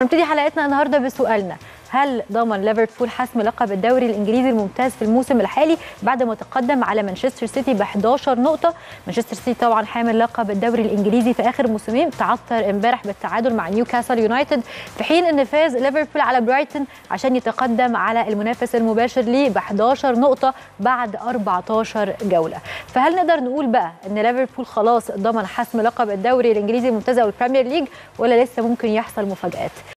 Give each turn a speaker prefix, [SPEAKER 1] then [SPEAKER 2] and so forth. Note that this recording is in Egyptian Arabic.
[SPEAKER 1] نبتدي حلقتنا النهارده بسؤالنا هل ضمن ليفربول حسم لقب الدوري الانجليزي الممتاز في الموسم الحالي بعد ما تقدم على مانشستر سيتي ب 11 نقطه مانشستر سيتي طبعا حامل لقب الدوري الانجليزي في اخر موسمين تعثر امبارح بالتعادل مع نيوكاسل يونايتد في حين ان فاز ليفربول على برايتون عشان يتقدم على المنافس المباشر ليه ب 11 نقطه بعد 14 جوله فهل نقدر نقول بقى ان ليفربول خلاص ضمن حسم لقب الدوري الانجليزي الممتاز او البريمير ليج ولا لسه ممكن يحصل مفاجات